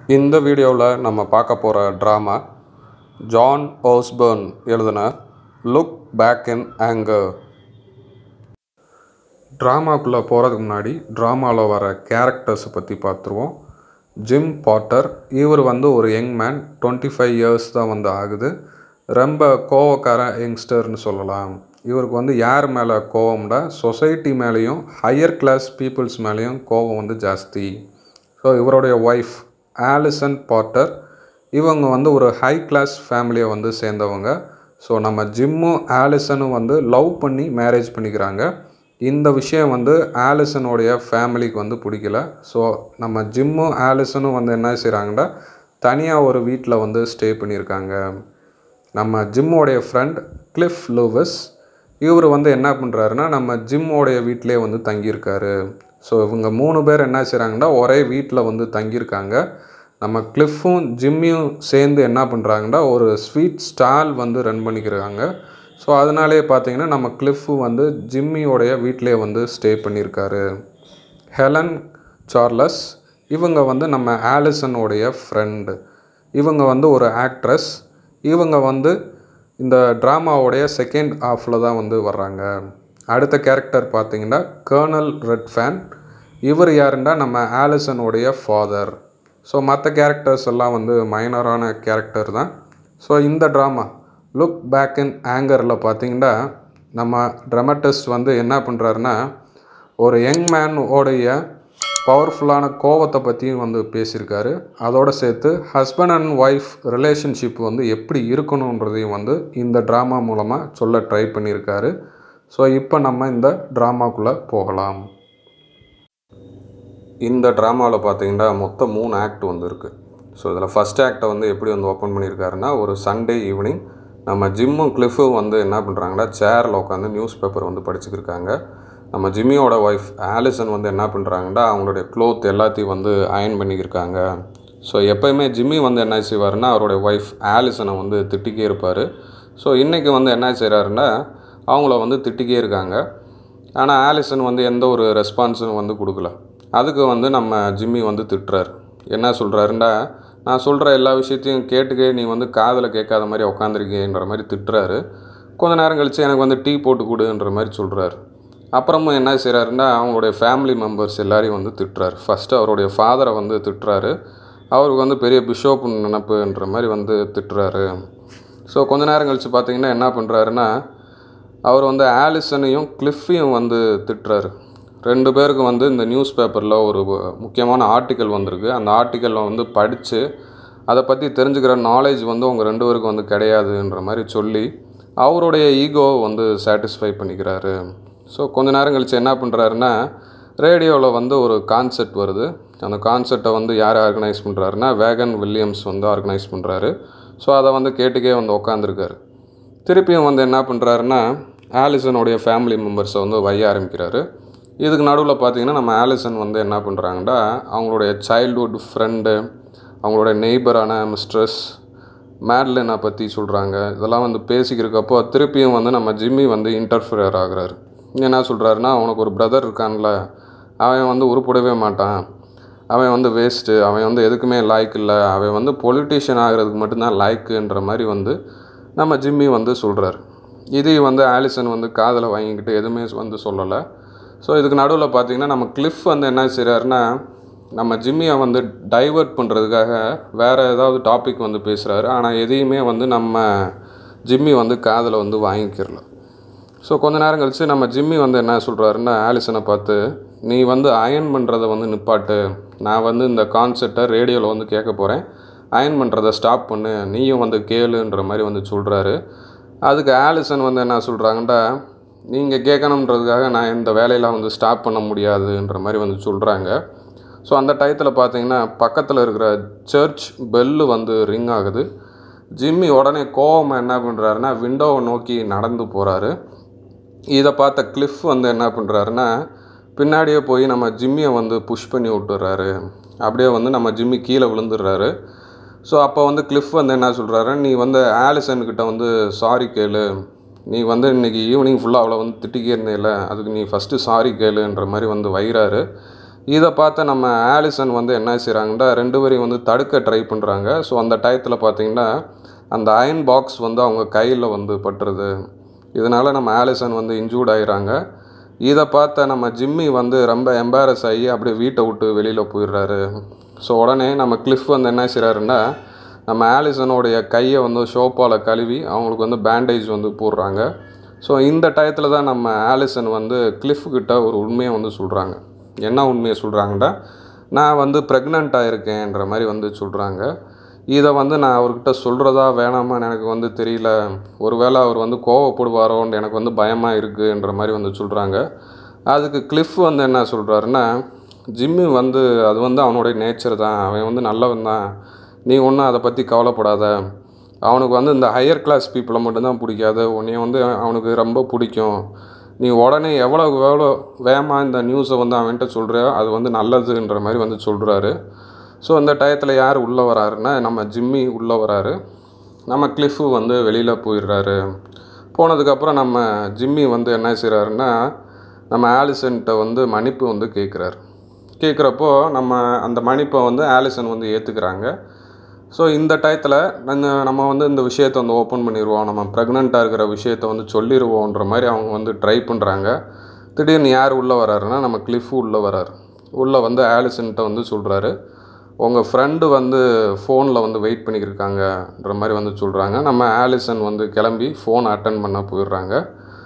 இந்த வீடியோவில் நம்ம பார்க்க போகிற ட்ராமா ஜான் ஓஸ்பர்ன் எழுதின லுக் பேக் இன் ஆங்கர் ட்ராமாக்குள்ளே போகிறதுக்கு முன்னாடி ட்ராமாவில் வர கேரக்டர்ஸை பற்றி பார்த்துருவோம் ஜிம் பாட்டர் இவர் வந்து ஒரு young man twenty five years தான் வந்து ஆகுது ரொம்ப கோவக்கார யங்ஸ்டர்னு சொல்லலாம் இவருக்கு வந்து யார் மேலே கோவம்டா சொசைட்டி மேலேயும் ஹையர் கிளாஸ் பீப்புள்ஸ் மேலேயும் கோவம் வந்து ஜாஸ்தி ஸோ இவருடைய ஒய்ஃப் ஆலிசன் பாட்டர் இவங்க வந்து ஒரு ஹை கிளாஸ் ஃபேமிலியை வந்து சேர்ந்தவங்க ஸோ நம்ம ஜிம்மும் ஆலிசனும் வந்து லவ் பண்ணி மேரேஜ் பண்ணிக்கிறாங்க இந்த விஷயம் வந்து ஆலிசனுடைய ஃபேமிலிக்கு வந்து பிடிக்கல ஸோ நம்ம ஜிம்மும் ஆலிசனும் வந்து என்ன செய்கிறாங்கன்னா தனியாக ஒரு வீட்டில் வந்து ஸ்டே பண்ணியிருக்காங்க நம்ம ஜிம்மோடைய ஃப்ரெண்ட் கிளிஃப் லூவஸ் இவர் வந்து என்ன பண்ணுறாருன்னா நம்ம ஜிம்மோடைய வீட்டிலே வந்து தங்கியிருக்காரு ஸோ இவங்க மூணு பேர் என்ன செய்கிறாங்கன்னா ஒரே வீட்டில் வந்து தங்கியிருக்காங்க நம்ம கிளிஃபும் ஜிம்மியும் சேர்ந்து என்ன பண்ணுறாங்கன்னா ஒரு ஸ்வீட் ஸ்டால் வந்து ரன் பண்ணிக்கிறாங்க ஸோ அதனாலே பார்த்தீங்கன்னா நம்ம கிளிஃபு வந்து ஜிம்மியோடைய வீட்டிலே வந்து ஸ்டே பண்ணியிருக்காரு ஹெலன் சார்லஸ் இவங்க வந்து நம்ம ஆலிசனுடைய ஃப்ரெண்டு இவங்க வந்து ஒரு ஆக்ட்ரஸ் இவங்க வந்து இந்த ட்ராமாவுடைய செகண்ட் ஹாஃபில் தான் வந்து வர்றாங்க அடுத்த கேரக்டர் பார்த்தீங்கன்னா கர்னல் ரெட் ஃபேன் இவர் யாருன்னா நம்ம ஆலிசனுடைய ஃபாதர் ஸோ மற்ற கேரக்டர்ஸ் எல்லாம் வந்து மைனரான கேரக்டர் தான் ஸோ இந்த ட்ராமா லுக் பேக் இன் ஆங்கரில் பார்த்தீங்கன்னா நம்ம ட்ரமட்டிஸ்ட் வந்து என்ன பண்ணுறாருன்னா ஒரு யங் மேன் உடைய பவர்ஃபுல்லான கோவத்தை பற்றியும் வந்து பேசியிருக்காரு அதோடு சேர்த்து ஹஸ்பண்ட் அண்ட் ஒய்ஃப் ரிலேஷன்ஷிப் வந்து எப்படி இருக்கணுன்றதையும் வந்து இந்த ட்ராமா மூலமாக சொல்ல ட்ரை பண்ணியிருக்காரு ஸோ இப்போ நம்ம இந்த ட்ராமாக்குள்ளே போகலாம் இந்த ட்ராமாவில் பார்த்தீங்கன்னா மொத்தம் மூணு ஆக்ட் வந்து இருக்குது ஸோ இதில் ஃபஸ்ட் ஆக்டை வந்து எப்படி வந்து ஓப்பன் பண்ணியிருக்காருன்னா ஒரு சண்டே ஈவினிங் நம்ம ஜிம்மும் கிளிஃபும் வந்து என்ன பண்ணுறாங்கன்னா சேரில் உட்காந்து நியூஸ் பேப்பர் வந்து படிச்சுக்கிருக்காங்க நம்ம ஜிம்மியோட ஒய்ஃப் ஆலிசன் வந்து என்ன பண்ணுறாங்கன்னா அவங்களுடைய க்ளோத் எல்லாத்தையும் வந்து அயன் பண்ணிக்கிருக்காங்க ஸோ எப்போயுமே ஜிம்மி வந்து என்ன செய்வாருன்னா அவருடைய ஒய்ஃப் ஆலிசனை வந்து திட்டிக்கே இருப்பார் ஸோ இன்றைக்கி வந்து என்ன செய்கிறாருன்னா அவங்கள வந்து திட்டிக்கே இருக்காங்க ஆனால் ஆலிசன் வந்து எந்த ஒரு ரெஸ்பான்ஸும் வந்து கொடுக்கல அதுக்கு வந்து நம்ம ஜிம்மி வந்து திட்டுறாரு என்ன சொல்கிறாருண்டா நான் சொல்கிற எல்லா விஷயத்தையும் கேட்டுக்கே நீ வந்து காதில் கேட்காத மாதிரி உட்காந்துருக்கேன்ற மாதிரி திட்டுறாரு கொஞ்ச நேரம் கழித்து எனக்கு வந்து டீ போட்டு கொடுன்ற மாதிரி சொல்கிறாரு அப்புறமும் என்ன செய்கிறாருன்னா அவங்களுடைய ஃபேமிலி மெம்பர்ஸ் எல்லாரையும் வந்து திட்டுறாரு ஃபஸ்ட்டு அவருடைய ஃபாதரை வந்து திட்டுறாரு அவருக்கு வந்து பெரிய பிஷோப் நினப்புன்ற மாதிரி வந்து திட்டுறாரு ஸோ கொஞ்ச நேரம் கழித்து பார்த்தீங்கன்னா என்ன பண்ணுறாருன்னா அவர் வந்து ஆலிசனையும் கிளிஃபையும் வந்து திட்டுறாரு ரெண்டு பேருக்கும் வந்து இந்த நியூஸ் பேப்பரில் ஒரு முக்கியமான ஆர்டிக்கல் வந்திருக்கு அந்த ஆர்டிக்கலில் வந்து படித்து அதை பற்றி தெரிஞ்சுக்கிற நாலேஜ் வந்து உங்கள் ரெண்டு பேருக்கும் வந்து கிடையாதுன்ற மாதிரி சொல்லி அவருடைய ஈகோவை வந்து சாட்டிஸ்ஃபை பண்ணிக்கிறாரு ஸோ கொஞ்ச நேரம் கழித்து என்ன பண்ணுறாருன்னா ரேடியோவில் வந்து ஒரு கான்செப்ட் வருது அந்த கான்செப்டை வந்து யார் ஆர்கனைஸ் பண்ணுறாருன்னா வேகன் வில்லியம்ஸ் வந்து ஆர்கனைஸ் பண்ணுறாரு ஸோ அதை வந்து கேட்டுக்கே வந்து உட்காந்துருக்காரு திருப்பியும் வந்து என்ன பண்ணுறாருன்னா ஆலிசனுடைய ஃபேமிலி மெம்பர்ஸை வந்து வைய ஆரம்பிக்கிறாரு இதுக்கு நடுவில் பார்த்தீங்கன்னா நம்ம ஆலிசன் வந்து என்ன பண்ணுறாங்கன்னா அவங்களுடைய சைல்ட்ஹுட் ஃப்ரெண்டு அவங்களுடைய நெய்பரான மிஸ்ட்ரஸ் மேட்லினை பற்றி சொல்கிறாங்க இதெல்லாம் வந்து பேசிக்கிறக்கப்போ திருப்பியும் வந்து நம்ம ஜிம்மி வந்து இன்டர்ஃபியர் ஆகுறாரு என்ன சொல்கிறாருன்னா அவனுக்கு ஒரு பிரதர் இருக்கான்ல அவன் வந்து உருப்படவே மாட்டான் அவன் வந்து வேஸ்ட்டு அவன் வந்து எதுக்குமே லாய்க்கு இல்லை அவன் வந்து பொலிட்டீஷியன் ஆகிறதுக்கு மட்டும்தான் லாய்க்குன்ற மாதிரி வந்து நம்ம ஜிம்மி வந்து சொல்கிறார் இது வந்து ஆலிசன் வந்து காதில் வாங்கிக்கிட்டு எதுவுமே வந்து சொல்லலை ஸோ இதுக்கு நடுவில் பார்த்திங்கன்னா நம்ம கிளிஃப் வந்து என்ன செய்கிறாருன்னா நம்ம ஜிம்மியை வந்து டைவர்ட் பண்ணுறதுக்காக வேறு ஏதாவது டாபிக் வந்து பேசுகிறாரு ஆனால் எதையுமே வந்து நம்ம ஜிம்மி வந்து காதில் வந்து வாங்கிக்கிறல ஸோ கொஞ்ச நேரம் கழித்து நம்ம ஜிம்மி வந்து என்ன சொல்கிறாருன்னா ஆலிசனை பார்த்து நீ வந்து அயன் பண்ணுறதை வந்து நிப்பாட்டு நான் வந்து இந்த கான்செப்டை ரேடியோவில் வந்து கேட்க போகிறேன் அயன் பண்ணுறதை ஸ்டாப் பண்ணு நீயும் வந்து கேளுன்ற மாதிரி வந்து சொல்கிறாரு அதுக்கு ஆலிசன் வந்து என்ன சொல்கிறாங்கன்டா நீங்கள் கேட்கணுன்றதுக்காக நான் இந்த வேலையெல்லாம் வந்து ஸ்டாப் பண்ண முடியாதுன்ற மாதிரி வந்து சொல்கிறாங்க ஸோ அந்த டயத்தில் பார்த்தீங்கன்னா பக்கத்தில் இருக்கிற சர்ச் பெல்லு வந்து ரிங் ஆகுது ஜிம்மி உடனே கோவமாக என்ன பண்ணுறாருன்னா விண்டோவை நோக்கி நடந்து போகிறாரு இதை பார்த்த கிளிஃப் வந்து என்ன பண்ணுறாருன்னா பின்னாடியே போய் நம்ம ஜிம்மியை வந்து புஷ் பண்ணி விட்டுறாரு அப்படியே வந்து நம்ம ஜிம்மி கீழே விழுந்துடுறாரு ஸோ அப்போ வந்து கிளிஃப் வந்து என்ன சொல்கிறாரு நீ வந்து ஆலிசன்கிட்ட வந்து சாரி கேளு நீ வந்து இன்றைக்கி ஈவினிங் ஃபுல்லாக அவளை வந்து திட்டிக்கே இருந்தேல அதுக்கு நீ ஃபஸ்ட்டு சாரி கேளுன்ற மாதிரி வந்து வைகிறாரு இதை பார்த்த நம்ம ஆலிசன் வந்து என்ன செய்கிறாங்கன்னா ரெண்டு பேரையும் வந்து தடுக்க ட்ரை பண்ணுறாங்க ஸோ அந்த டயத்தில் பார்த்தீங்கன்னா அந்த அயன் பாக்ஸ் வந்து அவங்க கையில் வந்து பட்டுருது இதனால் நம்ம ஆலிசன் வந்து இன்ஜூர்ட் ஆகிறாங்க இதை பார்த்த நம்ம ஜிம்மி வந்து ரொம்ப எம்பாரஸ் ஆகி அப்படியே வீட்டை விட்டு வெளியில் போயிடுறாரு ஸோ உடனே நம்ம கிளிஃப் வந்து என்ன செய்கிறாருன்னா நம்ம ஆலிசனுடைய கையை வந்து ஷோப்பால் கழுவி அவங்களுக்கு வந்து பேண்டேஜ் வந்து போடுறாங்க ஸோ இந்த டயத்தில் தான் நம்ம ஆலிசன் வந்து கிளிஃப் கிட்ட ஒரு உண்மையை வந்து சொல்கிறாங்க என்ன உண்மையை சொல்கிறாங்கன்னா நான் வந்து ப்ரெக்னெண்ட்டாக இருக்கேன்ற மாதிரி வந்து சொல்கிறாங்க இதை வந்து நான் அவர்கிட்ட சொல்கிறதா வேணாமான்னு எனக்கு வந்து தெரியல ஒருவேளை அவர் வந்து கோவப்படுவாரோன்னு எனக்கு வந்து பயமாக இருக்குன்ற மாதிரி வந்து சொல்கிறாங்க அதுக்கு கிளிஃப் வந்து என்ன சொல்கிறாருன்னா ஜிம்மி வந்து அது வந்து அவனுடைய நேச்சர் தான் அவன் வந்து நல்லவன் தான் நீ ஒன்றும் அதை பற்றி கவலைப்படாத அவனுக்கு வந்து இந்த ஹையர் கிளாஸ் பீப்புளை மட்டும்தான் பிடிக்காது உன்னைய வந்து அவனுக்கு ரொம்ப பிடிக்கும் நீ உடனே எவ்வளோ எவ்வளோ வேகமாக இந்த நியூஸை வந்து அவன்கிட்ட சொல்கிறியோ அது வந்து நல்லதுன்ற மாதிரி வந்து சொல்கிறாரு ஸோ இந்த டயத்தில் யார் உள்ளே வராருன்னா நம்ம ஜிம்மி உள்ளே வராரு நம்ம கிளிஃபு வந்து வெளியில் போயிடுறாரு போனதுக்கப்புறம் நம்ம ஜிம்மி வந்து என்ன செய்கிறாருன்னா நம்ம ஆலிசன்கிட்ட வந்து மன்னிப்பு வந்து கேட்குறாரு கேட்குறப்போ நம்ம அந்த மன்னிப்பை வந்து ஆலிசன் வந்து ஏற்றுக்கிறாங்க ஸோ இந்த டயத்தில் நம்ம நம்ம வந்து இந்த விஷயத்தை வந்து ஓப்பன் பண்ணிடுவோம் நம்ம ப்ரெக்னெண்ட்டாக இருக்கிற விஷயத்தை வந்து சொல்லிடுவோன்ற மாதிரி அவங்க வந்து ட்ரை பண்ணுறாங்க திடீர்னு யார் உள்ளே வராருன்னா நம்ம கிளிஃபு உள்ளே வராரு உள்ளே வந்து ஆலிசன்கிட்ட வந்து சொல்கிறாரு உங்கள் ஃப்ரெண்டு வந்து ஃபோனில் வந்து வெயிட் பண்ணிக்கிருக்காங்கன்ற மாதிரி வந்து சொல்கிறாங்க நம்ம ஆலிசன் வந்து கிளம்பி ஃபோன் அட்டன் பண்ண போயிடுறாங்க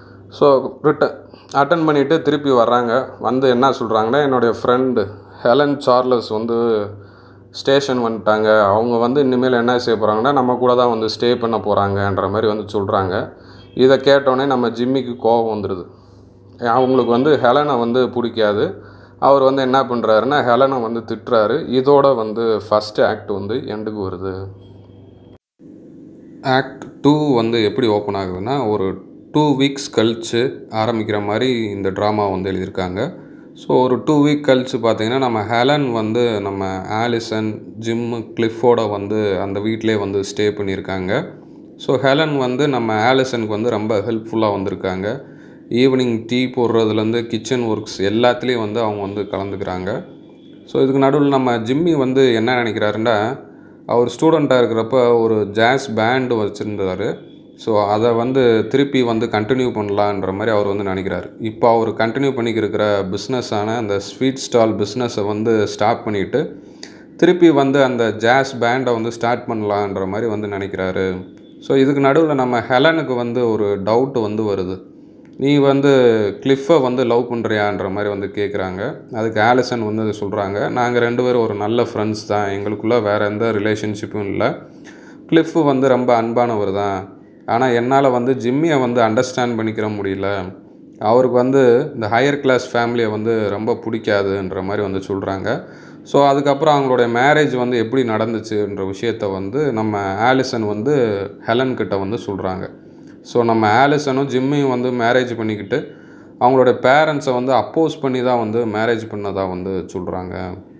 ஸோ ரிட்டன் அட்டன் பண்ணிவிட்டு திருப்பி வர்றாங்க வந்து என்ன சொல்கிறாங்கன்னா என்னுடைய ஃப்ரெண்டு ஹெலன் சார்லஸ் வந்து ஸ்டேஷன் வந்துட்டாங்க அவங்க வந்து இனிமேல் என்ன செய்ய போகிறாங்கன்னா நம்ம கூட தான் வந்து ஸ்டே பண்ண போகிறாங்கன்ற மாதிரி வந்து சொல்கிறாங்க இதை கேட்டோடனே நம்ம ஜிம்மிக்கு கோபம் வந்துடுது அவங்களுக்கு வந்து ஹெலனை வந்து பிடிக்காது அவர் வந்து என்ன பண்ணுறாருன்னா ஹெலனை வந்து திட்டுறாரு இதோட வந்து ஃபஸ்ட்டு ஆக்ட் வந்து எண்டுக்கு வருது ஆக்ட் டூ வந்து எப்படி ஓப்பன் ஆகுதுன்னா ஒரு டூ வீக்ஸ் கழித்து ஆரம்பிக்கிற மாதிரி இந்த ட்ராமா வந்து எழுதியிருக்காங்க ஸோ ஒரு டூ வீக் கழித்து பார்த்தீங்கன்னா நம்ம ஹெலன் வந்து நம்ம ஆலிசன் ஜிம்மு கிளிஃபோட வந்து அந்த வீட்டிலே வந்து ஸ்டே பண்ணியிருக்காங்க ஸோ ஹெலன் வந்து நம்ம ஆலிசனுக்கு வந்து ரொம்ப ஹெல்ப்ஃபுல்லாக வந்திருக்காங்க ஈவினிங் டீ போடுறதுலேருந்து கிச்சன் ஒர்க்ஸ் எல்லாத்துலேயும் வந்து அவங்க வந்து கலந்துக்கிறாங்க ஸோ இதுக்கு நடுவில் நம்ம ஜிம்மி வந்து என்ன நினைக்கிறாருன்னா அவர் ஸ்டூடெண்ட்டாக இருக்கிறப்ப ஒரு ஜாஸ் பேண்டு வச்சுருந்தார் ஸோ அதை வந்து திருப்பி வந்து கண்டினியூ பண்ணலான்ற மாதிரி அவர் வந்து நினைக்கிறாரு இப்போ அவர் கண்டினியூ பண்ணிக்கிருக்கிற பிஸ்னஸான அந்த ஸ்வீட் ஸ்டால் பிஸ்னஸை வந்து ஸ்டாப் பண்ணிவிட்டு திருப்பி வந்து அந்த ஜாஸ் பேண்டை வந்து ஸ்டார்ட் பண்ணலான்ற மாதிரி வந்து நினைக்கிறாரு ஸோ இதுக்கு நடுவில் நம்ம ஹெலனுக்கு வந்து ஒரு டவுட் வந்து வருது நீ வந்து கிளிஃபை வந்து லவ் பண்ணுறியான்ற மாதிரி வந்து கேட்குறாங்க அதுக்கு ஆலிசன் வந்து சொல்கிறாங்க நாங்கள் ரெண்டு பேரும் ஒரு நல்ல ஃப்ரெண்ட்ஸ் தான் எங்களுக்குள்ளே வேறு எந்த ரிலேஷன்ஷிப்பும் இல்லை கிளிஃபு வந்து ரொம்ப அன்பானவர் தான் ஆனால் என்னால் வந்து ஜிம்மியை வந்து அண்டர்ஸ்டாண்ட் பண்ணிக்கிற முடியல அவருக்கு வந்து இந்த ஹையர் கிளாஸ் ஃபேமிலியை வந்து ரொம்ப பிடிக்காதுன்ற மாதிரி வந்து சொல்கிறாங்க ஸோ அதுக்கப்புறம் அவங்களுடைய மேரேஜ் வந்து எப்படி நடந்துச்சுன்ற விஷயத்த வந்து நம்ம ஆலிசன் வந்து ஹெலன் கிட்ட வந்து சொல்கிறாங்க ஸோ நம்ம ஆலிசனும் ஜிம்மையும் வந்து மேரேஜ் பண்ணிக்கிட்டு அவங்களோட பேரண்ட்ஸை வந்து அப்போஸ் பண்ணி தான் வந்து மேரேஜ் பண்ணதாக வந்து சொல்கிறாங்க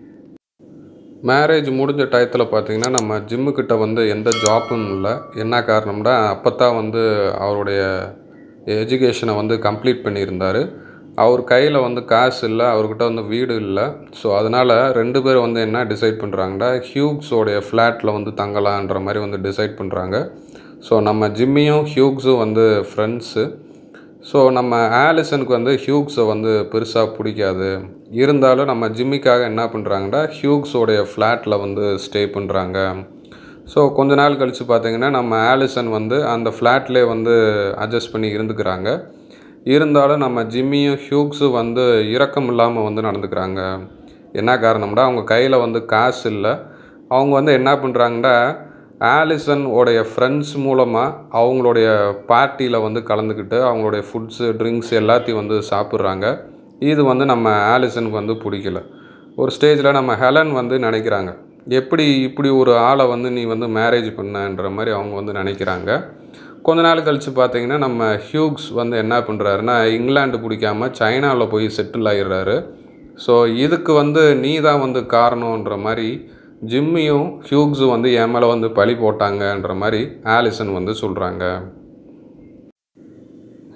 மேரேஜ் முடிஞ்ச டயத்தில் பார்த்தீங்கன்னா நம்ம ஜிம்முக்கிட்ட வந்து எந்த ஜாப்பும் இல்லை என்ன காரணம்னா அப்போ தான் வந்து அவருடைய எஜுகேஷனை வந்து கம்ப்ளீட் பண்ணியிருந்தார் அவர் கையில் வந்து காசு இல்லை அவர்கிட்ட வந்து வீடு இல்லை ஸோ அதனால் ரெண்டு பேரும் வந்து என்ன டிசைட் பண்ணுறாங்கன்னா ஹியூக்ஸோடைய ஃப்ளாட்டில் வந்து தங்கலான்ற மாதிரி வந்து டிசைட் பண்ணுறாங்க ஸோ நம்ம ஜிம்மியும் ஹியூக்ஸும் வந்து ஃப்ரெண்ட்ஸு ஸோ நம்ம ஆலிசனுக்கு வந்து ஹியூக்ஸை வந்து பெருசாக பிடிக்காது இருந்தாலும் நம்ம ஜிம்மிக்காக என்ன பண்ணுறாங்கன்னா ஹியூக்ஸோடைய ஃப்ளாட்டில் வந்து ஸ்டே பண்ணுறாங்க ஸோ கொஞ்ச நாள் கழித்து பார்த்தீங்கன்னா நம்ம ஆலிசன் வந்து அந்த ஃப்ளாட்லேயே வந்து அட்ஜஸ்ட் பண்ணி இருந்துக்கிறாங்க இருந்தாலும் நம்ம ஜிம்மியும் ஹியூக்ஸும் வந்து இரக்கம் இல்லாமல் வந்து நடந்துக்கிறாங்க என்ன காரணம்னா அவங்க கையில் வந்து காசு இல்லை அவங்க வந்து என்ன பண்ணுறாங்கன்னா ஆலிசன் உடைய ஃப்ரெண்ட்ஸ் மூலமாக அவங்களுடைய பார்ட்டியில் வந்து கலந்துக்கிட்டு அவங்களுடைய ஃபுட்ஸு ட்ரிங்க்ஸ் எல்லாத்தையும் வந்து சாப்பிட்றாங்க இது வந்து நம்ம ஆலிசனுக்கு வந்து பிடிக்கல ஒரு ஸ்டேஜில் நம்ம ஹெலன் வந்து நினைக்கிறாங்க எப்படி இப்படி ஒரு ஆளை வந்து நீ வந்து மேரேஜ் பண்ணன்ற மாதிரி அவங்க வந்து நினைக்கிறாங்க கொஞ்ச நாள் கழித்து பார்த்தீங்கன்னா நம்ம ஹியூக்ஸ் வந்து என்ன பண்ணுறாருன்னா இங்கிலாந்து பிடிக்காம சைனாவில் போய் செட்டில் ஆகிடுறாரு ஸோ இதுக்கு வந்து நீ தான் வந்து காரணன்ற மாதிரி ஜிம்மியும் ஹியூக்ஸும் வந்து என் மேலே வந்து பழி போட்டாங்கன்ற மாதிரி ஆலிசன் வந்து சொல்கிறாங்க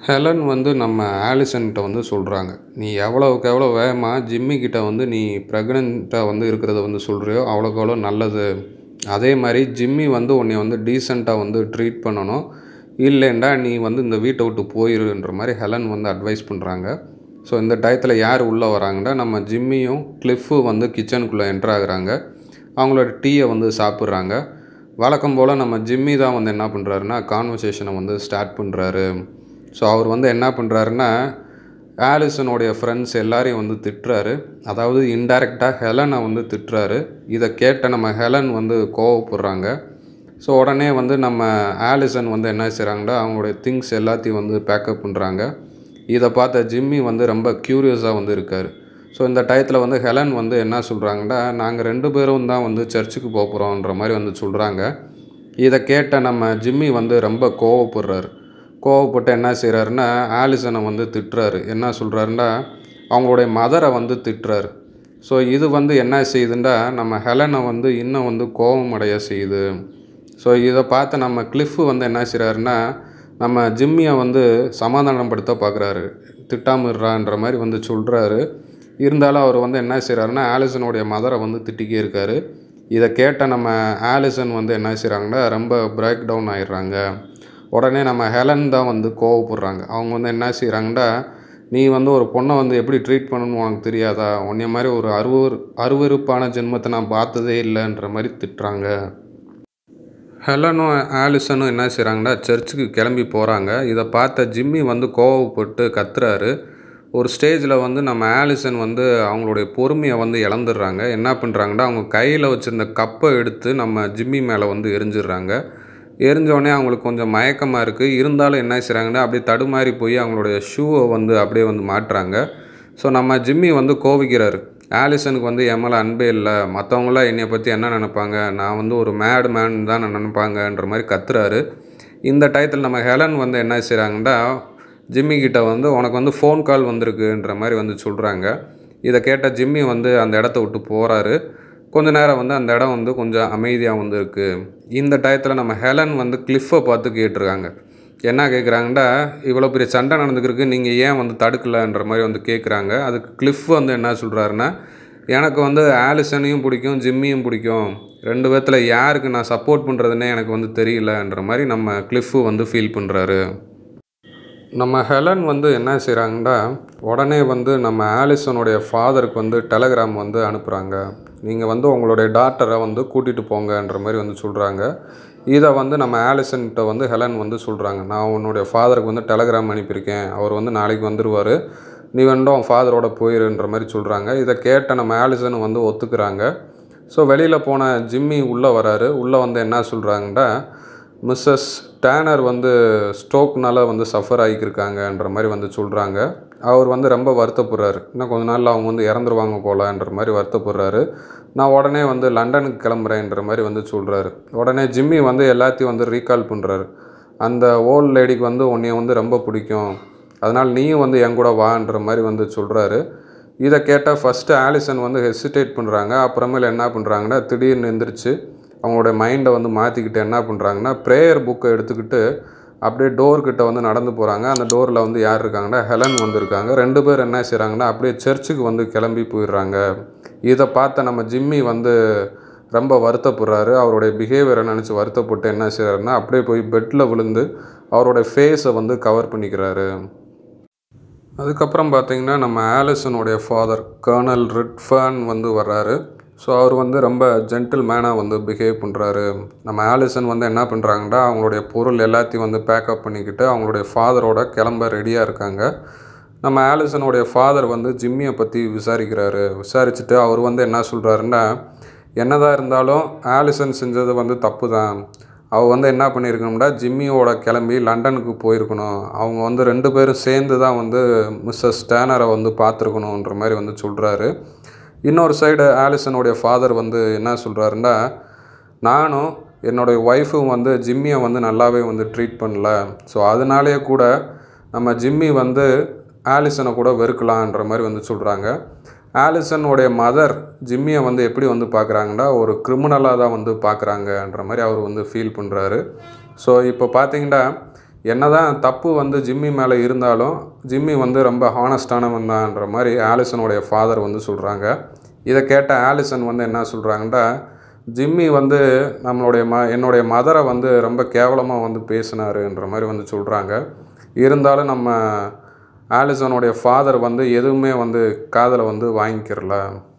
ஹெலன் வந்து நம்ம ஆலிசன்கிட்ட வந்து சொல்கிறாங்க நீ எவ்வளோவுக்கு எவ்வளோ வேகமாக ஜிம்மி கிட்ட வந்து நீ ப்ரெக்னெண்ட்டாக வந்து இருக்கிறத வந்து சொல்கிறியோ அவ்வளோக்கு எவ்வளோ நல்லது அதே மாதிரி ஜிம்மி வந்து உன்னை வந்து டீசெண்டாக வந்து ட்ரீட் பண்ணணும் இல்லைண்டா நீ வந்து இந்த வீட்டை விட்டு போயிருன்ற மாதிரி ஹெலன் வந்து அட்வைஸ் பண்ணுறாங்க ஸோ இந்த டயத்தில் யார் உள்ளே வராங்கன்னா நம்ம ஜிம்மியும் கிளிஃபு வந்து கிச்சனுக்குள்ளே என்ட்ரு ஆகுறாங்க அவங்களோட டீயை வந்து சாப்பிட்றாங்க வழக்கம் போல் நம்ம ஜிம்மி தான் வந்து என்ன பண்ணுறாருன்னா கான்வர்சேஷனை வந்து ஸ்டார்ட் பண்ணுறாரு ஸோ அவர் வந்து என்ன பண்ணுறாருன்னா ஆலிசனுடைய ஃப்ரெண்ட்ஸ் எல்லாரையும் வந்து திட்டுறாரு அதாவது இன்டைரக்டாக ஹெலனை வந்து திட்டுறாரு இதை கேட்ட நம்ம ஹெலன் வந்து கோவப்படுறாங்க ஸோ உடனே வந்து நம்ம ஆலிசன் வந்து என்ன செய்கிறாங்கன்னா அவங்களுடைய திங்ஸ் எல்லாத்தையும் வந்து பேக்கப் பண்ணுறாங்க இதை பார்த்த ஜிம்மி வந்து ரொம்ப க்யூரியஸாக வந்து இருக்கார் ஸோ இந்த டயத்தில் வந்து ஹெலன் வந்து என்ன சொல்கிறாங்கன்னா நாங்கள் ரெண்டு பேரும் தான் வந்து சர்ச்சுக்கு போக போகிறோன்ற மாதிரி வந்து சொல்கிறாங்க இதை கேட்ட நம்ம ஜிம்மி வந்து ரொம்ப கோவப்படுறாரு கோவப்பட்டு என்ன செய்கிறாருன்னா ஆலிசனை வந்து திட்டுறாரு என்ன சொல்கிறாருன்னா அவங்களுடைய மதரை வந்து திட்டுறாரு ஸோ இது வந்து என்ன செய்யுதுன்னா நம்ம ஹெலனை வந்து இன்னும் வந்து கோபம் அடைய செய்யுது ஸோ இதை பார்த்து நம்ம கிளிஃபு வந்து என்ன செய்கிறாருன்னா நம்ம ஜிம்மியை வந்து சமாதானப்படுத்த பார்க்குறாரு திட்டாமிடுறான்ற மாதிரி வந்து சொல்கிறாரு இருந்தாலும் அவர் வந்து என்ன செய்கிறாருன்னா ஆலிசனுடைய மதரை வந்து திட்டிக்கே இருக்கார் இதை கேட்ட நம்ம ஆலிசன் வந்து என்ன செய்கிறாங்கன்னா ரொம்ப பிரேக் டவுன் ஆயிடுறாங்க உடனே நம்ம ஹெலன் தான் வந்து கோவப்படுறாங்க அவங்க வந்து என்ன செய்கிறாங்கன்னா நீ வந்து ஒரு பொண்ணை வந்து எப்படி ட்ரீட் பண்ணணும்னு உனக்கு தெரியாதா உன்னைய மாதிரி ஒரு அருவர் அருவருப்பான ஜென்மத்தை நான் பார்த்ததே இல்லைன்ற மாதிரி திட்டுறாங்க ஹெலனும் ஆலிசனும் என்ன செய்கிறாங்கன்னா சர்ச்சுக்கு கிளம்பி போகிறாங்க இதை பார்த்த ஜிம்மி வந்து கோவப்பட்டு கத்துறாரு ஒரு ஸ்டேஜில் வந்து நம்ம ஆலிசன் வந்து அவங்களுடைய பொறுமையை வந்து இழந்துடுறாங்க என்ன பண்ணுறாங்கன்னா அவங்க கையில் வச்சுருந்த கப்பை எடுத்து நம்ம ஜிம்மி மேலே வந்து எரிஞ்சிடுறாங்க எரிஞ்சோடனே அவங்களுக்கு கொஞ்சம் மயக்கமாக இருக்குது இருந்தாலும் என்ன செய்கிறாங்கன்னா அப்படியே தடுமாறி போய் அவங்களுடைய ஷூவை வந்து அப்படியே வந்து மாட்டுறாங்க ஸோ நம்ம ஜிம்மி வந்து கோவிக்கிறாரு ஆலிசனுக்கு வந்து என் மேலே அன்பே இல்லை மற்றவங்களாம் என்னை பற்றி என்ன நினைப்பாங்க நான் வந்து ஒரு மேடு மேன் தான் நான் நினைப்பாங்கன்ற மாதிரி கத்துறாரு இந்த டயத்தில் நம்ம ஹெலன் வந்து என்ன செய்கிறாங்கன்னா ஜிம்மி கிட்ட வந்து உனக்கு வந்து ஃபோன் கால் வந்திருக்குன்ற மாதிரி வந்து சொல்கிறாங்க இதை கேட்ட ஜிம்மி வந்து அந்த இடத்த விட்டு போகிறாரு கொஞ்ச நேரம் வந்து அந்த இடம் வந்து கொஞ்சம் அமைதியாக வந்து இருக்குது இந்த டயத்தில் நம்ம ஹெலன் வந்து கிளிஃபை பார்த்து கேட்டிருக்காங்க என்ன கேட்குறாங்கன்னா இவ்வளோ பெரிய சண்டை நடந்துக்கிருக்கு நீங்கள் ஏன் வந்து தடுக்கலைன்ற மாதிரி வந்து கேட்குறாங்க அதுக்கு கிளிஃப் வந்து என்ன சொல்கிறாருன்னா எனக்கு வந்து ஆலிசனையும் பிடிக்கும் ஜிம்மியும் பிடிக்கும் ரெண்டு பேர்த்தில் யாருக்கு நான் சப்போர்ட் பண்ணுறதுனே எனக்கு வந்து தெரியலன்ற மாதிரி நம்ம கிளிஃபு வந்து ஃபீல் பண்ணுறாரு நம்ம ஹெலன் வந்து என்ன செய்கிறாங்கன்னா உடனே வந்து நம்ம ஆலிசனுடைய ஃபாதருக்கு வந்து டெலகிராம் வந்து அனுப்புகிறாங்க நீங்கள் வந்து உங்களுடைய டாக்டரை வந்து கூட்டிகிட்டு போங்கன்ற மாதிரி வந்து சொல்கிறாங்க இதை வந்து நம்ம ஆலிசன்கிட்ட வந்து ஹெலன் வந்து சொல்கிறாங்க நான் உன்னுடைய ஃபாதருக்கு வந்து டெலகிராம் அனுப்பியிருக்கேன் அவர் வந்து நாளைக்கு வந்துடுவார் நீ வந்து உன் ஃபாதரோட போயிருன்ற மாதிரி சொல்கிறாங்க இதை கேட்ட நம்ம ஆலிசன் வந்து ஒத்துக்கிறாங்க ஸோ வெளியில் போன ஜிம்மி உள்ளே வராரு உள்ளே வந்து என்ன சொல்கிறாங்கன்னா மிஸ்ஸஸ் டேனர் வந்து ஸ்ட்ரோக்னால வந்து சஃபர் ஆகியிருக்காங்கன்ற மாதிரி வந்து சொல்கிறாங்க அவர் வந்து ரொம்ப வருத்தப்படுறாரு இன்னும் கொஞ்ச நாளில் அவங்க வந்து இறந்துருவாங்க போலன்ற மாதிரி வருத்தப்படுறாரு நான் உடனே வந்து லண்டனுக்கு கிளம்புறேன்ற மாதிரி வந்து சொல்கிறாரு உடனே ஜிம்மி வந்து எல்லாத்தையும் வந்து ரீகால் பண்ணுறாரு அந்த ஓல்ட் லேடிக்கு வந்து உன்னைய வந்து ரொம்ப பிடிக்கும் அதனால் நீயும் வந்து என் கூட வான்ற மாதிரி வந்து சொல்கிறாரு இதை கேட்டால் ஃபஸ்ட்டு ஆலிசன் வந்து ஹெசிடேட் பண்ணுறாங்க அப்புறமேல என்ன பண்ணுறாங்கன்னா திடீர்னு எந்திரிச்சு அவங்களுடைய மைண்டை வந்து மாற்றிக்கிட்டு என்ன பண்ணுறாங்கன்னா ப்ரேயர் புக்கை எடுத்துக்கிட்டு அப்படியே டோர் கிட்ட வந்து நடந்து போகிறாங்க அந்த டோரில் வந்து யார் இருக்காங்கன்னா ஹெலன் வந்து இருக்காங்க ரெண்டு பேர் என்ன செய்கிறாங்கன்னா அப்படியே சர்ச்சுக்கு வந்து கிளம்பி போயிடுறாங்க இதை பார்த்த நம்ம ஜிம்மி வந்து ரொம்ப வருத்தப்படுறாரு அவருடைய பிஹேவியரை நினச்சி வருத்தப்பட்டு என்ன செய்கிறாருன்னா அப்படியே போய் பெட்டில் விழுந்து அவருடைய ஃபேஸை வந்து கவர் பண்ணிக்கிறாரு அதுக்கப்புறம் பார்த்தீங்கன்னா நம்ம ஆலிசனுடைய ஃபாதர் கர்னல் ரிட்ஃபர்ன் வந்து வர்றாரு ஸோ அவர் வந்து ரொம்ப ஜென்டில் மேனாக வந்து பிஹேவ் பண்ணுறாரு நம்ம ஆலிசன் வந்து என்ன பண்ணுறாங்கன்னா அவங்களுடைய பொருள் எல்லாத்தையும் வந்து பேக்கப் பண்ணிக்கிட்டு அவங்களுடைய ஃபாதரோட கிளம்ப ரெடியாக இருக்காங்க நம்ம ஆலிசனுடைய ஃபாதர் வந்து ஜிம்மியை பற்றி விசாரிக்கிறாரு விசாரிச்சுட்டு அவர் வந்து என்ன சொல்கிறாருன்னா என்னதான் இருந்தாலும் ஆலிசன் செஞ்சது வந்து தப்பு தான் அவள் வந்து என்ன பண்ணியிருக்கணும்னா ஜிம்மியோட கிளம்பி லண்டனுக்கு போயிருக்கணும் அவங்க வந்து ரெண்டு பேரும் சேர்ந்து தான் வந்து மிஸ்ஸஸ் டேனரை வந்து பார்த்துருக்கணுன்ற மாதிரி வந்து சொல்கிறாரு இன்னொரு சைடு ஆலிசனுடைய ஃபாதர் வந்து என்ன சொல்கிறாருன்னா நானும் என்னுடைய ஒய்ஃபும் வந்து ஜிம்மியை வந்து நல்லாவே வந்து ட்ரீட் பண்ணல ஸோ அதனாலேயே கூட நம்ம ஜிம்மி வந்து ஆலிசனை கூட வெறுக்கலான்ற மாதிரி வந்து சொல்கிறாங்க ஆலிசனுடைய மதர் ஜிம்மியை வந்து எப்படி வந்து பார்க்குறாங்கன்னா ஒரு கிரிமினலாக தான் வந்து பார்க்குறாங்கன்ற மாதிரி அவர் வந்து ஃபீல் பண்ணுறாரு ஸோ இப்போ பார்த்தீங்கன்னா என்னதான் தப்பு வந்து ஜிம்மி மேலே இருந்தாலும் ஜிம்மி வந்து ரொம்ப ஹானஸ்டானவன் தான்ன்ற மாதிரி ஆலிசனுடைய ஃபாதர் வந்து சொல்கிறாங்க இதை கேட்ட ஆலிசன் வந்து என்ன சொல்கிறாங்கன்னா ஜிம்மி வந்து நம்மளுடைய ம என்னுடைய மதரை வந்து ரொம்ப கேவலமாக வந்து பேசினாருன்ற மாதிரி வந்து சொல்கிறாங்க இருந்தாலும் நம்ம ஆலிசனுடைய ஃபாதர் வந்து எதுவுமே வந்து காதில் வந்து வாங்கிக்கிறல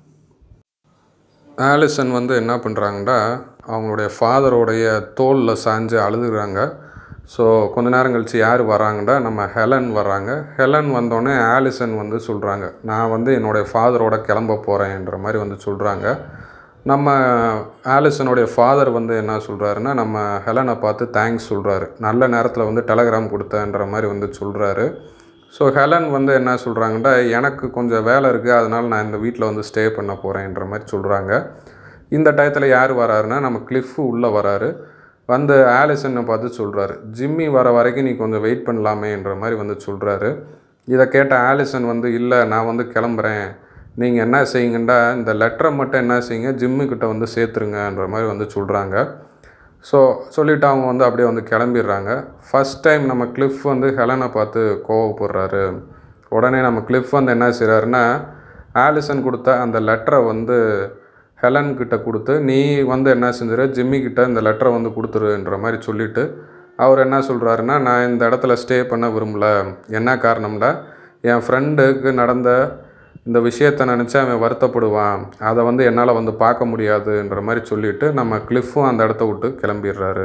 ஆலிசன் வந்து என்ன பண்ணுறாங்கன்னா அவங்களுடைய ஃபாதரோடைய தோலில் சாஞ்சு அழுதுகிறாங்க ஸோ கொஞ்ச நேரம் கழித்து யார் வராங்கன்னா நம்ம ஹெலன் வராங்க ஹெலன் வந்தோடனே ஆலிசன் வந்து சொல்கிறாங்க நான் வந்து என்னுடைய ஃபாதரோட கிளம்ப போகிறேன்ற மாதிரி வந்து சொல்கிறாங்க நம்ம ஆலிசனுடைய ஃபாதர் வந்து என்ன சொல்கிறாருன்னா நம்ம ஹெலனை பார்த்து தேங்க்ஸ் சொல்கிறாரு நல்ல நேரத்தில் வந்து டெலகிராம் கொடுத்தேன்ற மாதிரி வந்து சொல்கிறாரு ஸோ ஹெலன் வந்து என்ன சொல்கிறாங்கன்னா எனக்கு கொஞ்சம் வேலை இருக்குது அதனால் நான் இந்த வீட்டில் வந்து ஸ்டே பண்ண போகிறேன்ற மாதிரி சொல்கிறாங்க இந்த டயத்தில் யார் வராருன்னா நம்ம கிளிஃபு உள்ளே வராரு வந்து ஆலிசனை பார்த்து சொல்கிறாரு ஜிம்மி வர வரைக்கும் நீ கொஞ்சம் வெயிட் பண்ணலாமேன்ற மாதிரி வந்து சொல்கிறாரு இதை கேட்ட ஆலிசன் வந்து இல்லை நான் வந்து கிளம்புறேன் நீங்கள் என்ன செய்யுங்கண்டா இந்த லெட்டரை மட்டும் என்ன செய்யுங்க ஜிம்முக்கிட்ட வந்து சேர்த்துருங்கன்ற மாதிரி வந்து சொல்கிறாங்க ஸோ சொல்லிவிட்டு அவங்க வந்து அப்படியே வந்து கிளம்பிடுறாங்க ஃபஸ்ட் டைம் நம்ம கிளிஃப் வந்து ஹெலனை பார்த்து கோவப்படுறாரு உடனே நம்ம கிளிஃப் வந்து என்ன செய்கிறாருன்னா ஆலிசன் கொடுத்த அந்த லெட்டரை வந்து ஹெலன் கிட்ட கொடுத்து நீ வந்து என்ன செஞ்சிரு ஜிம்மி கிட்ட இந்த லெட்டரை வந்து கொடுத்துருன்ற மாதிரி சொல்லிவிட்டு அவர் என்ன சொல்கிறாருன்னா நான் இந்த இடத்துல ஸ்டே பண்ண விரும்பல என்ன காரணம்னா என் ஃப்ரெண்டுக்கு நடந்த இந்த விஷயத்தை நினச்சி அவன் வருத்தப்படுவான் அதை வந்து என்னால் வந்து பார்க்க முடியாதுன்ற மாதிரி சொல்லிவிட்டு நம்ம கிளிஃபும் அந்த இடத்த விட்டு கிளம்பிடுறாரு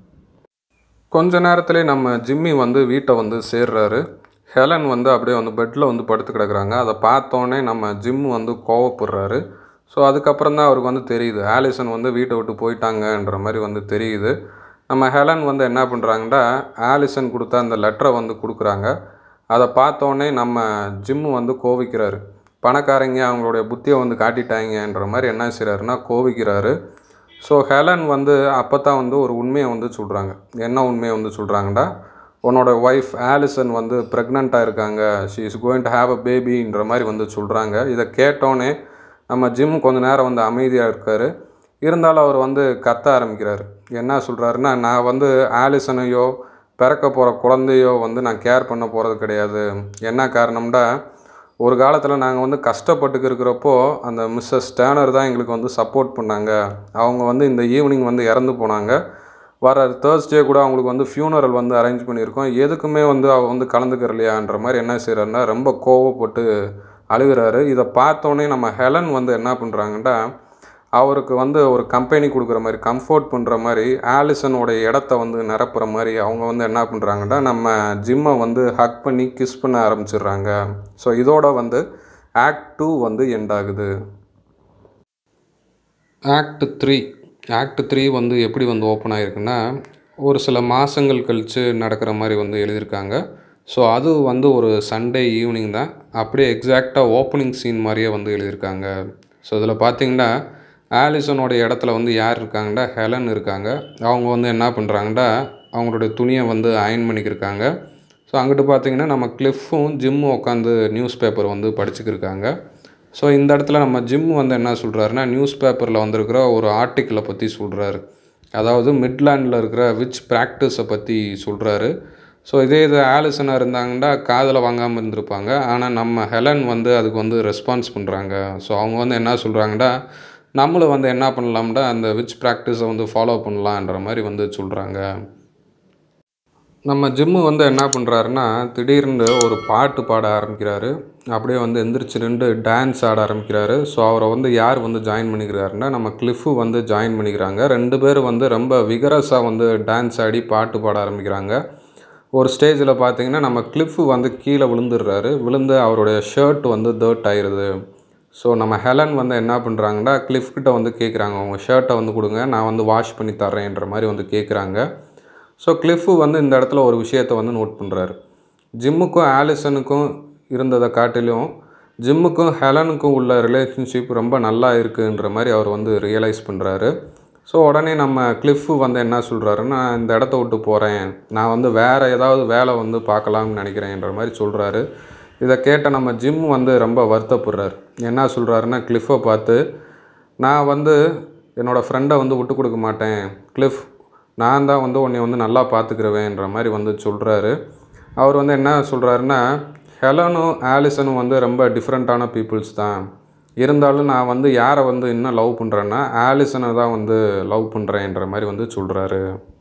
கொஞ்ச நேரத்திலே நம்ம ஜிம்மி வந்து வீட்டை வந்து சேர்றாரு ஹெலன் வந்து அப்படியே வந்து பெட்டில் வந்து படுத்து கிடக்குறாங்க அதை பார்த்தோன்னே நம்ம ஜிம் வந்து கோவப்படுறாரு ஸோ அதுக்கப்புறம் தான் அவருக்கு வந்து தெரியுது ஆலிசன் வந்து வீட்டை விட்டு போயிட்டாங்கன்ற மாதிரி வந்து தெரியுது நம்ம ஹெலன் வந்து என்ன பண்ணுறாங்கன்னா ஆலிசன் கொடுத்த அந்த லெட்டரை வந்து கொடுக்குறாங்க அதை பார்த்தோன்னே நம்ம ஜிம்மு வந்து கோவிக்கிறாரு பணக்காரங்க அவங்களுடைய புத்தியை வந்து காட்டிட்டாங்கன்ற மாதிரி என்ன செய்கிறாருன்னா கோவிக்கிறாரு ஸோ ஹெலன் வந்து அப்போ தான் வந்து ஒரு உண்மையை வந்து சொல்கிறாங்க என்ன உண்மையை வந்து சொல்கிறாங்கன்னா உன்னோட ஒய்ஃப் ஆலிசன் வந்து ப்ரெக்னெண்ட்டாக இருக்காங்க she is going to have a பேபின்ற மாதிரி வந்து சொல்கிறாங்க இதை கேட்டோன்னே நம்ம ஜிம் கொஞ்ச நேரம் வந்து அமைதியாக இருக்கார் இருந்தாலும் அவர் வந்து கத்த ஆரம்பிக்கிறார் என்ன சொல்கிறாருன்னா நான் வந்து ஆலிசனையோ பிறக்க போகிற குழந்தையோ வந்து நான் கேர் பண்ண போகிறது கிடையாது என்ன காரணம்னா ஒரு காலத்தில் நாங்கள் வந்து கஷ்டப்பட்டுக்கு இருக்கிறப்போ அந்த மிஸ்ஸஸ் ஸ்டேனர் தான் எங்களுக்கு வந்து சப்போர்ட் பண்ணாங்க அவங்க வந்து இந்த ஈவினிங் வந்து இறந்து போனாங்க வர தேர்ஸ்டே கூட அவங்களுக்கு வந்து ஃபியூனரல் வந்து அரேஞ்ச் பண்ணியிருக்கோம் எதுக்குமே வந்து அவ வந்து கலந்துக்கிறலையான்ற மாதிரி என்ன செய்கிறாருன்னா ரொம்ப கோவப்பட்டு அழுகிறாரு இதை பார்த்தோன்னே நம்ம ஹெலன் வந்து என்ன பண்ணுறாங்கன்னா அவருக்கு வந்து ஒரு கம்பெனி கொடுக்குற மாதிரி கம்ஃபோர்ட் பண்ணுற மாதிரி ஆலிசனோடைய இடத்த வந்து நிரப்புற மாதிரி அவங்க வந்து என்ன பண்ணுறாங்கன்னா நம்ம ஜிம்மை வந்து ஹக் பண்ணி கிஸ் பண்ண ஆரம்பிச்சிடுறாங்க ஸோ இதோட வந்து ஆக்ட் டூ வந்து எண்ட் ஆகுது ஆக்ட் த்ரீ ஆக்ட் த்ரீ வந்து எப்படி வந்து ஓப்பன் ஆகிருக்குன்னா ஒரு சில மாதங்கள் கழித்து நடக்கிற மாதிரி வந்து எழுதியிருக்காங்க ஸோ அது வந்து ஒரு சண்டே ஈவினிங் தான் அப்படியே எக்ஸாக்டாக ஓப்பனிங் சீன் மாதிரியே வந்து எழுதியிருக்காங்க ஸோ இதில் பார்த்தீங்கன்னா ஆலிசனோட இடத்துல வந்து யார் இருக்காங்கன்னா ஹெலன் இருக்காங்க அவங்க வந்து என்ன பண்ணுறாங்கன்னா அவங்களுடைய துணியை வந்து அயன் பண்ணிக்கிருக்காங்க ஸோ அங்கிட்டு பார்த்தீங்கன்னா நம்ம கிளிஃபும் ஜிம்மும் உட்காந்து நியூஸ் பேப்பர் வந்து படிச்சுக்கிருக்காங்க ஸோ இந்த இடத்துல நம்ம ஜிம் வந்து என்ன சொல்கிறாருன்னா நியூஸ் பேப்பரில் வந்திருக்கிற ஒரு ஆர்டிக்கிளை பற்றி சொல்கிறாரு அதாவது மிட்லாண்டில் இருக்கிற விச் ப்ராக்டிஸை பற்றி சொல்கிறாரு ஸோ இதே இது ஆலிசனாக இருந்தாங்கன்னா காதில் வாங்காமல் இருந்திருப்பாங்க ஆனால் நம்ம ஹெலன் வந்து அதுக்கு வந்து ரெஸ்பான்ஸ் பண்ணுறாங்க ஸோ அவங்க வந்து என்ன சொல்கிறாங்கன்னா நம்மளும் வந்து என்ன பண்ணலாம்னா அந்த விச் ப்ராக்டிஸை வந்து ஃபாலோ பண்ணலான்ற மாதிரி வந்து சொல்கிறாங்க நம்ம ஜிம்மு வந்து என்ன பண்ணுறாருன்னா திடீர்னு ஒரு பாட்டு பாட ஆரம்பிக்கிறாரு அப்படியே வந்து எந்திரிச்சு நின்று டான்ஸ் ஆட ஆரம்பிக்கிறாரு ஸோ அவரை வந்து யார் வந்து ஜாயின் பண்ணிக்கிறாருன்னா நம்ம கிளிஃபு வந்து ஜாயின் பண்ணிக்கிறாங்க ரெண்டு பேரும் வந்து ரொம்ப விகரஸாக வந்து டான்ஸ் ஆடி பாட்டு பாட ஆரம்பிக்கிறாங்க ஒரு ஸ்டேஜில் பார்த்தீங்கன்னா நம்ம கிளிஃபு வந்து கீழே விழுந்துடுறாரு விழுந்து அவருடைய ஷர்ட் வந்து தேர்ட் ஆயிடுது ஸோ நம்ம ஹெலன் வந்து என்ன பண்ணுறாங்கன்னா கிளிஃப் கிட்ட வந்து கேட்குறாங்க உங்கள் ஷர்ட்டை வந்து கொடுங்க நான் வந்து வாஷ் பண்ணி தர்றேன்ற மாதிரி வந்து கேட்குறாங்க ஸோ கிளிஃபு வந்து இந்த இடத்துல ஒரு விஷயத்தை வந்து நோட் பண்ணுறாரு ஜிம்முக்கும் ஆலிசனுக்கும் இருந்ததை காட்டிலும் ஜிம்முக்கும் ஹெலனுக்கும் உள்ள ரிலேஷன்ஷிப் ரொம்ப நல்லா இருக்குன்ற மாதிரி அவர் வந்து ரியலைஸ் பண்ணுறாரு ஸோ உடனே நம்ம கிளிஃபு வந்து என்ன சொல்கிறாருன்னா நான் இந்த இடத்த விட்டு போகிறேன் நான் வந்து வேறு ஏதாவது வேலை வந்து பார்க்கலாம்னு நினைக்கிறேன்ற மாதிரி சொல்கிறாரு இதை கேட்ட நம்ம ஜிம் வந்து ரொம்ப வருத்தப்படுறாரு என்ன சொல்கிறாருன்னா கிளிஃபை பார்த்து நான் வந்து என்னோடய ஃப்ரெண்டை வந்து விட்டு கொடுக்க மாட்டேன் கிளிஃப் நான் தான் வந்து உன்னை வந்து நல்லா பார்த்துக்கிறவேன்ற மாதிரி வந்து சொல்கிறாரு அவர் வந்து என்ன சொல்கிறாருன்னா ஹெலனும் ஆலிசனும் வந்து ரொம்ப டிஃப்ரெண்ட்டான பீப்புள்ஸ் தான் இருந்தாலும் நான் வந்து யாரை வந்து இன்னும் லவ் பண்ணுறேன்னா ஆலிசனை தான் வந்து லவ் பண்ணுறேன்ற மாதிரி வந்து சொல்கிறாரு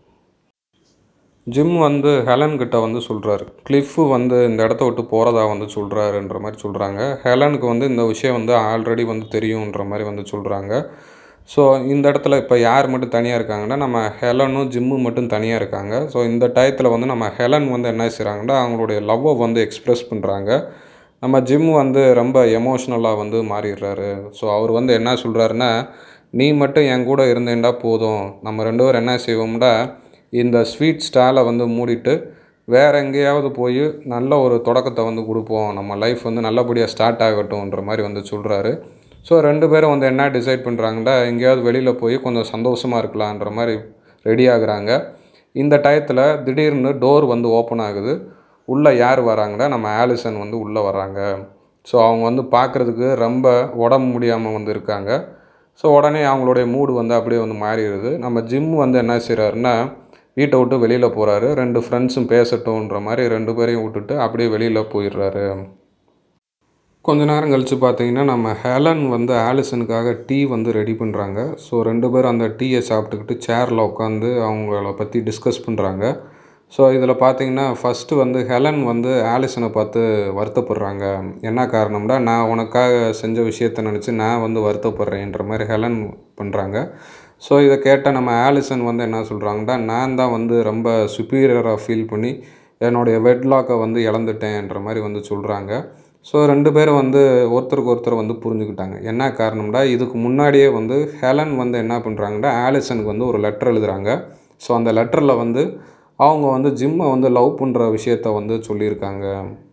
ஜிம் வந்து ஹெலன் கிட்ட வந்து சொல்கிறாரு கிளிஃபு வந்து இந்த இடத்த விட்டு போகிறதா வந்து சொல்கிறாருன்ற மாதிரி சொல்கிறாங்க ஹெலனுக்கு வந்து இந்த விஷயம் வந்து ஆல்ரெடி வந்து தெரியுன்ற மாதிரி வந்து சொல்கிறாங்க ஸோ இந்த இடத்துல இப்போ யார் மட்டும் தனியாக இருக்காங்கன்னா நம்ம ஹெலனும் ஜிம்மு மட்டும் தனியாக இருக்காங்க ஸோ இந்த டயத்தில் வந்து நம்ம ஹெலன் வந்து என்ன செய்கிறாங்கன்னா அவங்களுடைய லவ்வை வந்து எக்ஸ்ப்ரெஸ் பண்ணுறாங்க நம்ம ஜிம் வந்து ரொம்ப எமோஷ்னலாக வந்து மாறிடுறாரு ஸோ அவர் வந்து என்ன சொல்கிறாருன்னா நீ மட்டும் என் கூட இருந்தேன்டா போதும் நம்ம ரெண்டு பேரும் என்ன செய்வோம்டா இந்த ஸ்வீட் ஸ்டாலை வந்து மூடிட்டு வேறு எங்கேயாவது போய் நல்ல ஒரு தொடக்கத்தை வந்து கொடுப்போம் நம்ம லைஃப் வந்து நல்லபடியாக ஸ்டார்ட் ஆகட்டும்ன்ற மாதிரி வந்து சொல்கிறாரு ஸோ ரெண்டு பேரும் வந்து என்ன டிசைட் பண்ணுறாங்கன்னா எங்கேயாவது வெளியில் போய் கொஞ்சம் சந்தோஷமாக இருக்கலான்ற மாதிரி ரெடி ஆகுறாங்க இந்த டயத்தில் திடீர்னு டோர் வந்து ஓப்பன் ஆகுது உள்ளே யார் வராங்கன்னா நம்ம ஆலிசன் வந்து உள்ளே வராங்க ஸோ அவங்க வந்து பார்க்குறதுக்கு ரொம்ப உடம்பு முடியாமல் வந்து இருக்காங்க ஸோ உடனே அவங்களுடைய மூடு வந்து அப்படியே வந்து மாறிடுது நம்ம ஜிம் வந்து என்ன செய்கிறாருன்னா வீட்டை விட்டு வெளியில் போகிறாரு ரெண்டு ஃப்ரெண்ட்ஸும் பேசட்டும்ன்ற மாதிரி ரெண்டு பேரையும் விட்டுட்டு அப்படியே வெளியில் போயிடுறாரு கொஞ்ச நேரம் கழித்து பார்த்தீங்கன்னா நம்ம ஹெலன் வந்து ஆலிசனுக்காக டீ வந்து ரெடி பண்ணுறாங்க ஸோ ரெண்டு பேரும் அந்த டீயை சாப்பிட்டுக்கிட்டு சேரில் உட்காந்து அவங்கள பற்றி டிஸ்கஸ் பண்ணுறாங்க ஸோ இதில் பார்த்தீங்கன்னா ஃபஸ்ட்டு வந்து ஹெலன் வந்து ஆலிசனை பார்த்து வருத்தப்படுறாங்க என்ன காரணம்னா நான் உனக்காக செஞ்ச விஷயத்த நினச்சி நான் வந்து வருத்தப்படுறேன்ற மாதிரி ஹெலன் பண்ணுறாங்க ஸோ இதை கேட்ட நம்ம ஆலிசன் வந்து என்ன சொல்கிறாங்கன்னா நான் தான் வந்து ரொம்ப சுப்பீரியராக ஃபீல் பண்ணி என்னுடைய வெட்லாக்கை வந்து இழந்துட்டேன்ற மாதிரி வந்து சொல்கிறாங்க ஸோ ரெண்டு பேரும் வந்து ஒருத்தருக்கு ஒருத்தர் வந்து புரிஞ்சுக்கிட்டாங்க என்ன காரணம்னா இதுக்கு முன்னாடியே வந்து ஹெலன் வந்து என்ன பண்ணுறாங்கன்னா ஆலிசனுக்கு வந்து ஒரு லெட்டர் எழுதுகிறாங்க ஸோ அந்த லெட்டரில் வந்து அவங்க வந்து ஜிம்மை வந்து லவ் பண்ணுற விஷயத்த வந்து சொல்லியிருக்காங்க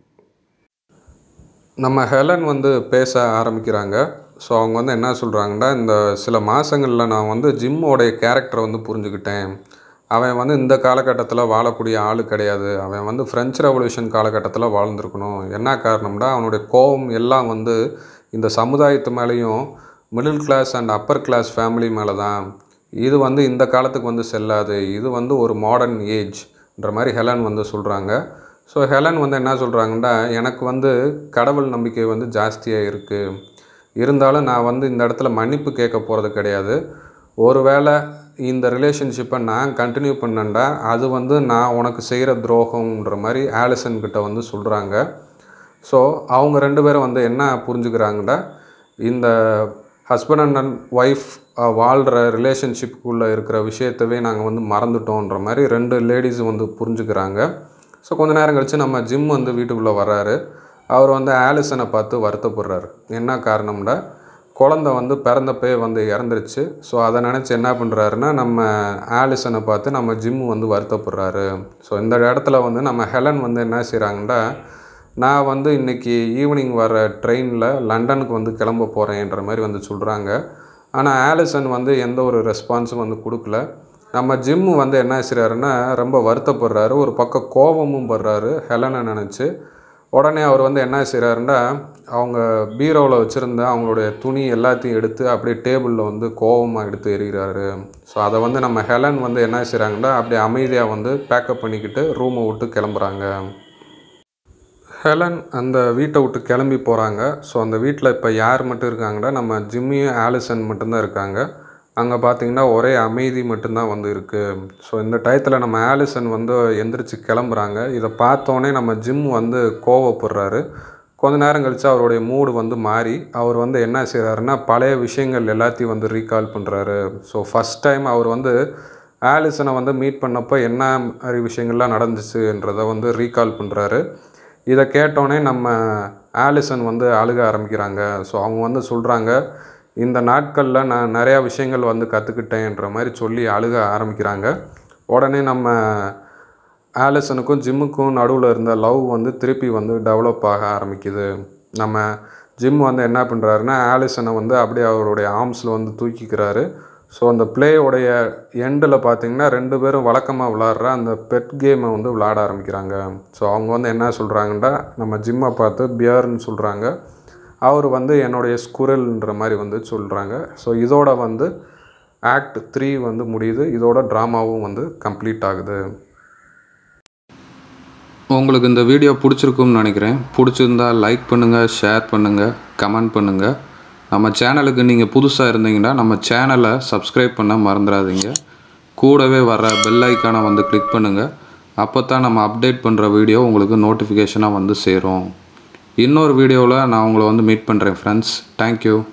நம்ம ஹெலன் வந்து பேச ஆரம்பிக்கிறாங்க ஸோ அவங்க வந்து என்ன சொல்கிறாங்கன்னா இந்த சில மாதங்களில் நான் வந்து ஜிம்மோடைய கேரக்டரை வந்து புரிஞ்சுக்கிட்டேன் அவன் வந்து இந்த காலகட்டத்தில் வாழக்கூடிய ஆள் கிடையாது அவன் வந்து ஃப்ரெஞ்ச் ரெவல்யூஷன் காலகட்டத்தில் வாழ்ந்திருக்கணும் என்ன காரணம்னா அவனுடைய கோபம் எல்லாம் வந்து இந்த சமுதாயத்து மேலேயும் middle class and upper class family மேலே தான் இது வந்து இந்த காலத்துக்கு வந்து செல்லாது இது வந்து ஒரு மாடர்ன் ஏஜ்ன்ற மாதிரி ஹெலன் வந்து சொல்கிறாங்க ஸோ ஹெலன் வந்து என்ன சொல்கிறாங்கன்னா எனக்கு வந்து கடவுள் நம்பிக்கை வந்து ஜாஸ்தியாக இருக்குது இருந்தாலும் நான் வந்து இந்த இடத்துல மன்னிப்பு கேட்க போகிறது கிடையாது ஒருவேளை இந்த ரிலேஷன்ஷிப்பை நான் கண்டினியூ பண்ணேன்டா அது வந்து நான் உனக்கு செய்கிற துரோகம்ன்ற மாதிரி ஆலிசன் கிட்ட வந்து சொல்கிறாங்க ஸோ அவங்க ரெண்டு பேரும் வந்து என்ன புரிஞ்சுக்கிறாங்கன்னா இந்த ஹஸ்பண்ட் அண்ட் ஒய்ஃப் வாழ்கிற ரிலேஷன்ஷிப்புக்குள்ளே இருக்கிற விஷயத்தவே நாங்கள் வந்து மறந்துட்டோன்ற மாதிரி ரெண்டு லேடிஸும் வந்து புரிஞ்சுக்கிறாங்க ஸோ கொஞ்ச நேரம் கழித்து நம்ம ஜிம் வந்து வீட்டுக்குள்ளே வர்றாரு அவர் வந்து ஆலிசனை பார்த்து வருத்தப்படுறாரு என்ன காரணம்னா குழந்த வந்து பிறந்தப்பே வந்து இறந்துருச்சு ஸோ அதை நினச்சி என்ன பண்ணுறாருன்னா நம்ம ஆலிசனை பார்த்து நம்ம ஜிம் வந்து வருத்தப்படுறாரு ஸோ இந்த இடத்துல வந்து நம்ம ஹெலன் வந்து என்ன செய்கிறாங்கன்னா நான் வந்து இன்றைக்கி ஈவினிங் வர ட்ரெயினில் லண்டனுக்கு வந்து கிளம்ப போகிறேன்ற மாதிரி வந்து சொல்கிறாங்க ஆனால் ஆலிசன் வந்து எந்த ஒரு ரெஸ்பான்ஸும் வந்து கொடுக்கல நம்ம ஜிம்மு வந்து என்ன செய்கிறாருன்னா ரொம்ப வருத்தப்படுறாரு ஒரு பக்கம் கோபமும் படுறாரு ஹெலனை நினச்சி உடனே அவர் வந்து என்ன செய்கிறாருன்னா அவங்க பீரோவில் வச்சுருந்த அவங்களுடைய துணி எல்லாத்தையும் எடுத்து அப்படியே டேபிளில் வந்து கோபமாக எடுத்து எறிகிறாரு ஸோ அதை வந்து நம்ம ஹெலன் வந்து என்ன செய்கிறாங்கன்னா அப்படியே அமைதியாக வந்து பேக்கப் பண்ணிக்கிட்டு ரூமை விட்டு கிளம்புறாங்க ஹெலன் அந்த வீட்டை விட்டு கிளம்பி போகிறாங்க ஸோ அந்த வீட்டில் இப்போ யார் மட்டும் இருக்காங்கன்னா நம்ம ஜிம்மியும் ஆலிசன் மட்டும்தான் இருக்காங்க அங்கே பார்த்தீங்கன்னா ஒரே அமைதி மட்டும்தான் வந்து இருக்குது ஸோ இந்த டயத்தில் நம்ம ஆலிசன் வந்து எந்திரிச்சு கிளம்புறாங்க இதை பார்த்தோன்னே நம்ம ஜிம் வந்து கோவப்படுறாரு கொஞ்ச நேரம் கழித்து அவருடைய மூடு வந்து மாறி அவர் வந்து என்ன செய்கிறாருன்னா பழைய விஷயங்கள் எல்லாத்தையும் வந்து ரீகால் பண்ணுறாரு ஸோ ஃபஸ்ட் டைம் அவர் வந்து ஆலிசனை வந்து மீட் பண்ணப்போ என்ன மாதிரி விஷயங்கள்லாம் நடந்துச்சுன்றதை வந்து ரீகால் பண்ணுறாரு இதை கேட்டோடனே நம்ம ஆலிசன் வந்து அழுக ஆரம்பிக்கிறாங்க ஸோ அவங்க வந்து சொல்கிறாங்க இந்த நாட்களில் நான் நிறையா விஷயங்கள் வந்து கற்றுக்கிட்டேன்ற மாதிரி சொல்லி அழுக ஆரம்பிக்கிறாங்க உடனே நம்ம ஆலிசனுக்கும் ஜிம்முக்கும் நடுவில் இருந்த லவ் வந்து திருப்பி வந்து டெவலப் ஆக ஆரம்பிக்குது நம்ம ஜிம் வந்து என்ன பண்ணுறாருன்னா ஆலிசனை வந்து அப்படியே அவருடைய ஆர்ம்ஸில் வந்து தூக்கிக்கிறாரு ஸோ அந்த பிளேயோடைய எண்டில் பார்த்தீங்கன்னா ரெண்டு பேரும் வழக்கமாக விளாட்ற அந்த பெட் கேமை வந்து விளாட ஆரம்பிக்கிறாங்க ஸோ அவங்க வந்து என்ன சொல்கிறாங்கன்னா நம்ம ஜிம்மை பார்த்து பியர்னு சொல்கிறாங்க அவர் வந்து என்னுடைய ஸ்குரல்ன்ற மாதிரி வந்து சொல்கிறாங்க ஸோ இதோட வந்து ஆக்ட் த்ரீ வந்து முடியுது இதோட ட்ராமாவும் வந்து கம்ப்ளீட் ஆகுது உங்களுக்கு இந்த வீடியோ பிடிச்சிருக்கும்னு நினைக்கிறேன் பிடிச்சிருந்தா லைக் பண்ணுங்கள் ஷேர் பண்ணுங்கள் கமெண்ட் பண்ணுங்கள் நம்ம சேனலுக்கு நீங்கள் புதுசாக இருந்தீங்கன்னா நம்ம சேனலை சப்ஸ்கிரைப் பண்ண மறந்துடாதீங்க கூடவே வர பெல் ஐக்கானை வந்து கிளிக் பண்ணுங்கள் அப்போ தான் நம்ம அப்டேட் பண்ணுற வீடியோ உங்களுக்கு நோட்டிஃபிகேஷனாக வந்து சேரும் இன்னொரு வீடியோவில் நான் உங்களை வந்து மீட் பண்ணுறேன் ஃப்ரெண்ட்ஸ் தேங்க்யூ